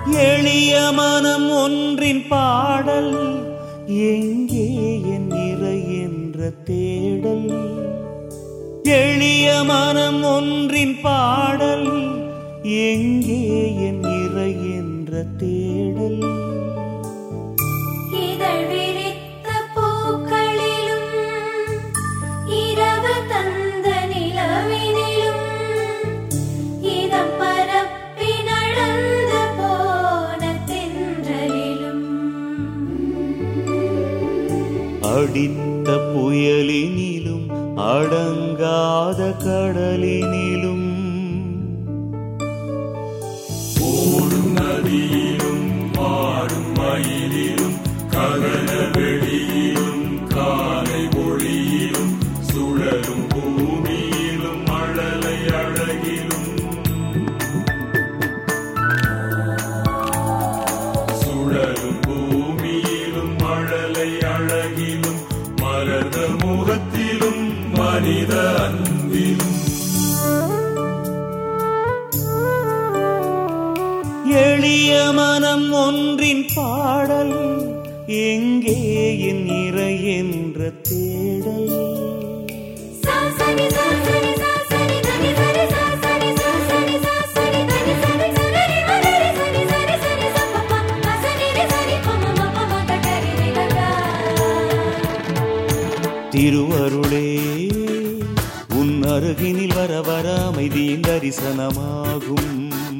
எளிய மனம் ஒன்றின் பாடல் எங்கே என் இறை என்ற தேடல் எளிய மனம் ஒன்றின் பாடல் எங்கே என் இறை என்ற தேடல் இதழ் விரித்த பூக்களிலும் இரவு தந்த நிலவினிலும் இதம் பரப்பி நடந்து போன தென்றலிலும் அடித்த புயலினிலும் அடங்காத கடலினிலும் ஓடும் நதியிலும் மாடும் மயிலிலும் ககன வெளியிலும் காலை ஒளியிலும் சுழலும் பூமியிலும் மழலை அழகிலும் சுழலும் பூமியிலும் மழலை அழகிலும் மலர்ந்த முகத்திலும் மனித அன்பிலும் எளிய மனம் ஒன்றின் பாடல் எங்கே என் இறை என்ற தேடல் சாசனி சாசனி சாசனி தனி சரி சாசனி சாசனி சாசனி தனி சரி சரி மரி சரி சரி சரி சப்பப்ப அசனி ரி சரி பம மப மக கரி ரி ககா திருவருளே உன் அருகினில் வர வர அமைதியின் தரிசனமாகும்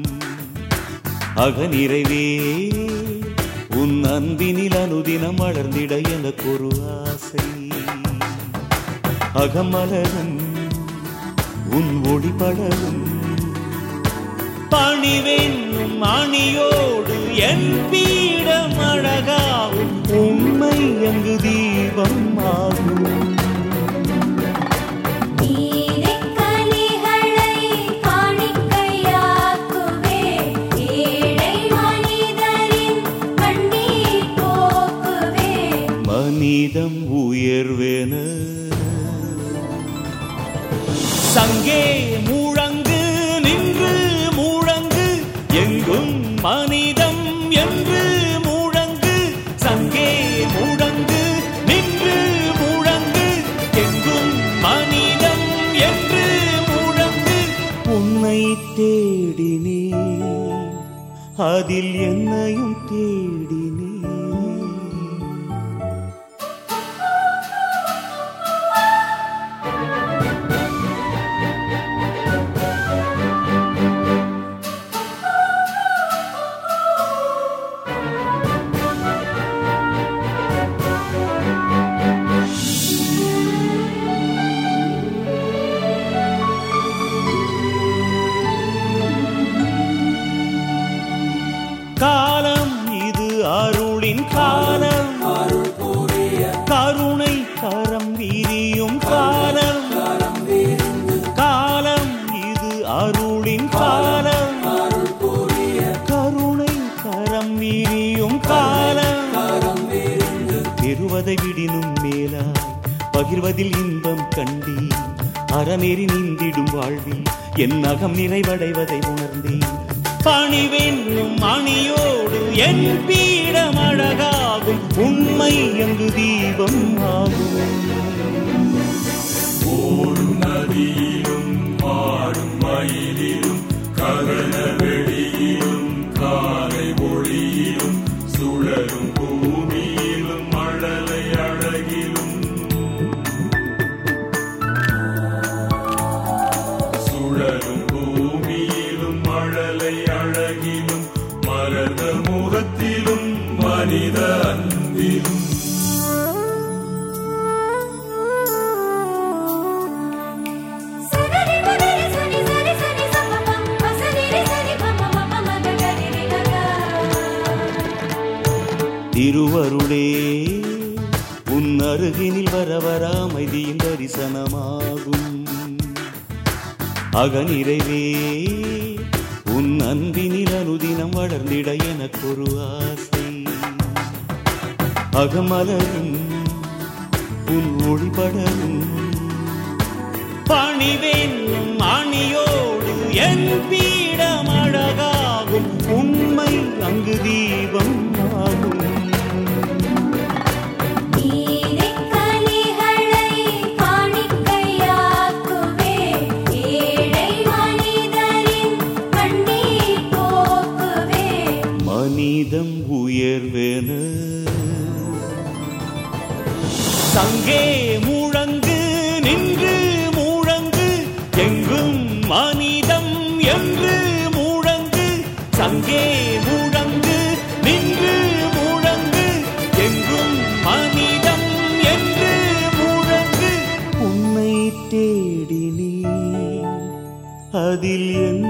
அகநிறைவே உன் அன்பினில் அனுதினம் வளர்ந்திட எனக்கு ஒரு ஆசை அகமலரும் உன் ஒளிபடரும் பணிவென்னும் அணியோடு என் பீடம் அழகாகும் உண்மை அங்கு தீபம் ஆகும் நீரை கனிகளை காணிக்கையாக்குவே ஏழை மனிதரின் கண்ணீர் போக்குவே மனிதம் உயர்வென சங்கே முழங்கு நின்று முழங்கு எங்கும் மனிதம் என்று முழங்கு சங்கே முழங்கு நின்று முழங்கு எங்கும் மனிதம் என்று முழங்கு உன்னை தேடினே அதில் என்னையும் தேடினே காலம் இது அருளின் காலம் கருணை கரம் வீரியும் காலம் காலம் இது அருளின் காலம் கருணை கரம் வீரியும் காலம் பெறுவதை விடினும் மேலாய் பகிர்வதில் இன்பம் கண்டி அறநெறி நீந்திடும் வாழ்வில் என் அகம் நிறைவடைவதை உணர்ந்தேன் பணிவென்னும் அணியோடு என் பீடம் அழகாகும் உண்மை என்று தீபம் ஆகும் ஓடும் நதியிலும் மாடும் மயிலிலும் ககன வெளியிலும் காலை ஒளியிலும் சுழலும் பூமியிலும் மழலை அழகிலும் சுழலும் பூமியிலும் மழலை அழகிலும் மலர்ந்த முகத்திலும் மனித அன்பிலும் சரி மரி சரி சரி சரி சப்பப்ப அசனி ரி சரி பம மப மக கரி ரி ககா திருவருளே உன் அருகினில் வர வர அமைதியின் தரிசனமாகும் அகநிறைவே உன் அன்பினில் அனுதினம் வளர்ந்திட எனக்கொரு ஆசை அகமலரும் உன் ஒளிபடரும் பணிவென்னும் அணியோடு என் பீடம் அழகாகும் ஆகும் உண்மை அங்கு தீபம் ஆகும் நீரிக் கனிகளை காணிக்கையாக்குவே ஏழை மனிதரின் கண்ணீர் போக்குவே மனிதம் உயர்வென சங்கே முழங்கு நின்று முழங்கு எங்கும் மனிதம் என்று முழங்கு சங்கே முழங்கு நின்று முழங்கு எங்கும் மனிதம் என்று முழங்கு உன்னை தேடினேன் அதில் என்